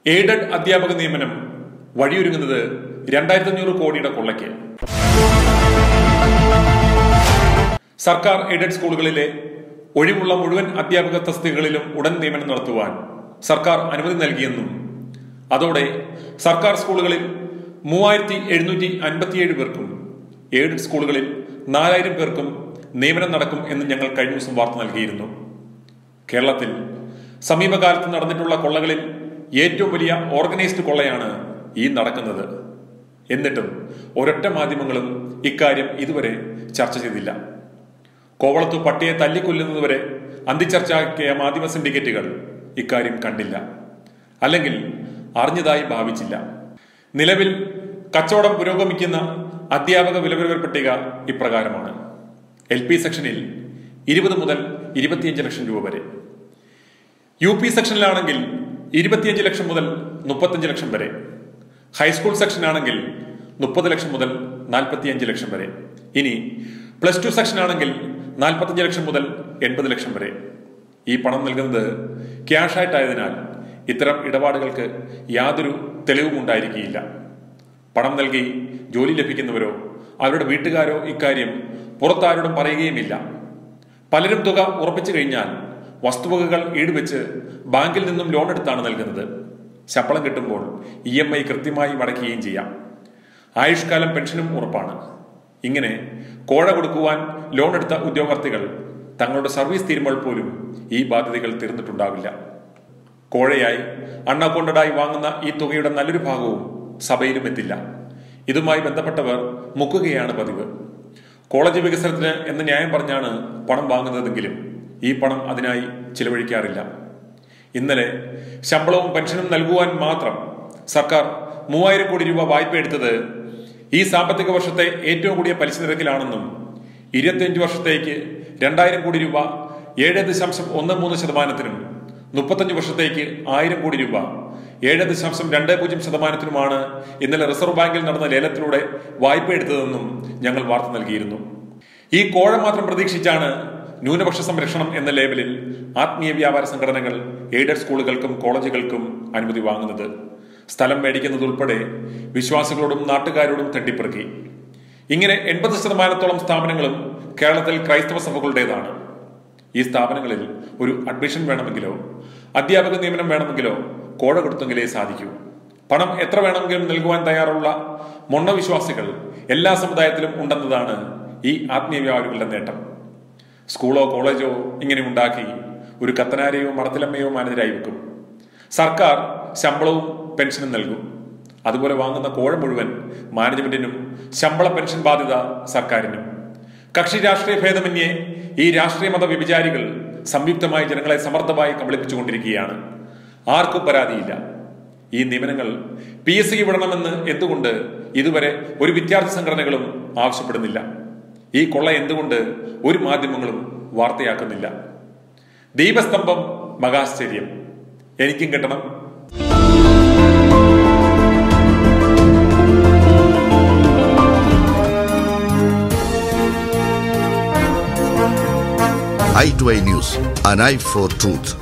Aided അധ്യാപക നിയമനം വഴിയൊരുങ്ങുന്നത് രണ്ടായിരത്തി അഞ്ഞൂറ് കോടിയുടെ കൊള്ളയ്ക്ക് സർക്കാർ എയ്ഡഡ് സ്കൂളുകളിലെ ഒഴിവുള്ള മുഴുവൻ അധ്യാപക തസ്തികകളിലും ഉടൻ നിയമനം നടത്തുവാൻ സർക്കാർ അനുമതി നൽകിയെന്നും അതോടെ സർക്കാർ സ്കൂളുകളിൽ മൂവായിരത്തി എഴുന്നൂറ്റി അൻപത്തിയേഴ് പേർക്കും എയ്ഡഡ് സ്കൂളുകളിൽ നാലായിരം പേർക്കും നിയമനം നടക്കും എന്ന് ഞങ്ങൾ കഴിഞ്ഞ ദിവസം വാർത്ത നൽകിയിരുന്നു കേരളത്തിൽ സമീപകാലത്ത് നടന്നിട്ടുള്ള കൊള്ളകളിൽ ഏറ്റവും വലിയ ഓർഗനൈസ്ഡ് കൊള്ളയാണ് ഈ നടക്കുന്നത് എന്നിട്ടും ഒരൊറ്റ മാധ്യമങ്ങളും ഇക്കാര്യം ഇതുവരെ ചർച്ച ചെയ്തില്ല കോവളത്തു പട്ടിയെ തല്ലിക്കൊല്ലുന്നതുവരെ അന്തിച്ചർച്ചയാക്കിയ മാധ്യമ സിൻഡിക്കേറ്റുകൾ ഇക്കാര്യം കണ്ടില്ല അല്ലെങ്കിൽ അറിഞ്ഞതായി ഭാവിച്ചില്ല നിലവിൽ കച്ചവടം പുരോഗമിക്കുന്ന അധ്യാപക വിലവിവര പട്ടിക ഇപ്രകാരമാണ് എൽ പി സെക്ഷനിൽ ഇരുപത് മുതൽ ഇരുപത്തിയഞ്ച് ലക്ഷം രൂപ വരെ യു പി സെക്ഷനിലാണെങ്കിൽ ഇരുപത്തിയഞ്ച് ലക്ഷം മുതൽ മുപ്പത്തഞ്ച് ലക്ഷം വരെ ഹൈസ്കൂൾ സെക്ഷനാണെങ്കിൽ മുപ്പത് ലക്ഷം മുതൽ നാൽപ്പത്തിയഞ്ച് ലക്ഷം വരെ ഇനി പ്ലസ് ടു സെക്ഷനാണെങ്കിൽ നാൽപ്പത്തഞ്ച് ലക്ഷം മുതൽ എൺപത് ലക്ഷം വരെ ഈ പണം നൽകുന്നത് ക്യാഷ് ആയിട്ടായതിനാൽ ഇത്തരം ഇടപാടുകൾക്ക് യാതൊരു തെളിവും ഉണ്ടായിരിക്കുകയില്ല പണം നൽകി ജോലി ലഭിക്കുന്നവരോ അവരുടെ വീട്ടുകാരോ ഇക്കാര്യം പുറത്താരോടും പറയുകയുമില്ല പലരും തുക ഉറപ്പിച്ചു കഴിഞ്ഞാൽ വസ്തുവകകൾ ഈടുവെച്ച് ബാങ്കിൽ നിന്നും ലോൺ എടുത്താണ് നൽകുന്നത് ശമ്പളം കിട്ടുമ്പോൾ ഇ എം ഐ കൃത്യമായി മടക്കുകയും ചെയ്യാം ആയുഷ്കാലം പെൻഷനും ഉറപ്പാണ് ഇങ്ങനെ കോഴ കൊടുക്കുവാൻ ലോൺ എടുത്ത ഉദ്യോഗാർത്ഥികൾ തങ്ങളുടെ സർവീസ് തീരുമ്പോൾ പോലും ഈ ബാധ്യതകൾ തീർന്നിട്ടുണ്ടാവില്ല കോഴയായി അണ്ണാക്കൊണ്ടടായി വാങ്ങുന്ന ഈ തുകയുടെ നല്ലൊരു ഭാഗവും സഭയിലും എത്തില്ല ഇതുമായി ബന്ധപ്പെട്ടവർ മുക്കുകയാണ് പതിവ് കോളേജ് വികസനത്തിന് എന്ന് ന്യായം പറഞ്ഞാണ് പണം വാങ്ങുന്നതെങ്കിലും ഈ പണം അതിനായി ചിലവഴിക്കാറില്ല ഇന്നലെ ശമ്പളവും പെൻഷനും നൽകുവാൻ മാത്രം സർക്കാർ മൂവായിരം കോടി രൂപ വായ്പ എടുത്തത് ഈ സാമ്പത്തിക വർഷത്തെ ഏറ്റവും കൂടിയ പലിശ നിരക്കിലാണെന്നും ഇരുപത്തിയഞ്ച് വർഷത്തേക്ക് രണ്ടായിരം കോടി രൂപ ഏഴ് ദശാംശം ഒന്ന് മൂന്ന് ശതമാനത്തിനും മുപ്പത്തഞ്ച് വർഷത്തേക്ക് ആയിരം കോടി രൂപ ഏഴ് ദശാംശം രണ്ട് പൂജ്യം ശതമാനത്തിനുമാണ് ഇന്നലെ റിസർവ് ബാങ്കിൽ നടന്ന ലേലത്തിലൂടെ വായ്പ എടുത്തതെന്നും ഞങ്ങൾ വാർത്ത നൽകിയിരുന്നു ഈ കോഴ മാത്രം പ്രതീക്ഷിച്ചാണ് ന്യൂനപക്ഷ സംരക്ഷണം എന്ന ലേബലിൽ ആത്മീയ വ്യാപാര സംഘടനകൾ എയ്ഡഡ് സ്കൂളുകൾക്കും കോളേജുകൾക്കും അനുമതി വാങ്ങുന്നത് സ്ഥലം മേടിക്കുന്നതുൾപ്പെടെ വിശ്വാസികളോടും നാട്ടുകാരോടും തട്ടിപ്പെറുക്കി ഇങ്ങനെ എൺപത് ശതമാനത്തോളം സ്ഥാപനങ്ങളും കേരളത്തിൽ ക്രൈസ്തവ സഭകളുടേതാണ് ഈ സ്ഥാപനങ്ങളിൽ ഒരു അഡ്മിഷൻ വേണമെങ്കിലോ അധ്യാപക നിയമനം വേണമെങ്കിലോ കോഴ കൊടുത്തെങ്കിലേ സാധിക്കൂ പണം എത്ര വേണമെങ്കിലും നൽകുവാൻ തയ്യാറുള്ള മൊണ്ണവിശ്വാസികൾ എല്ലാ സമുദായത്തിലും ഉണ്ടെന്നതാണ് ഈ ആത്മീയ വ്യാപാരികളുടെ നേട്ടം സ്കൂളോ കോളേജോ ഇങ്ങനെ ഉണ്ടാക്കി ഒരു കത്തനാരെയോ മടത്തിലമ്മയോ മാനേജരായി വെക്കും സർക്കാർ ശമ്പളവും പെൻഷനും നൽകും അതുപോലെ വാങ്ങുന്ന കോഴ മുഴുവൻ മാനേജ്മെന്റിനും ശമ്പള പെൻഷൻ ബാധ്യത സർക്കാരിനും കക്ഷി രാഷ്ട്രീയ ഭേദമന്യേ ഈ രാഷ്ട്രീയ മത വ്യഭിചാരികൾ സംയുക്തമായി ജനങ്ങളെ സമർത്ഥമായി കബളിപ്പിച്ചുകൊണ്ടിരിക്കുകയാണ് ആർക്കും പരാതിയില്ല ഈ നിയമനങ്ങൾ പി എസ് സിക്ക് വിടണമെന്ന് എന്തുകൊണ്ട് ഇതുവരെ ഒരു വിദ്യാർത്ഥി സംഘടനകളും ആവശ്യപ്പെടുന്നില്ല ഈ കൊള്ള എന്തുകൊണ്ട് ഒരു മാധ്യമങ്ങളും വാർത്തയാക്കുന്നില്ല ദീപസ്തംഭം മഹാശ്ചര്യം എനിക്കും കിട്ടണം i2i News, an eye for truth.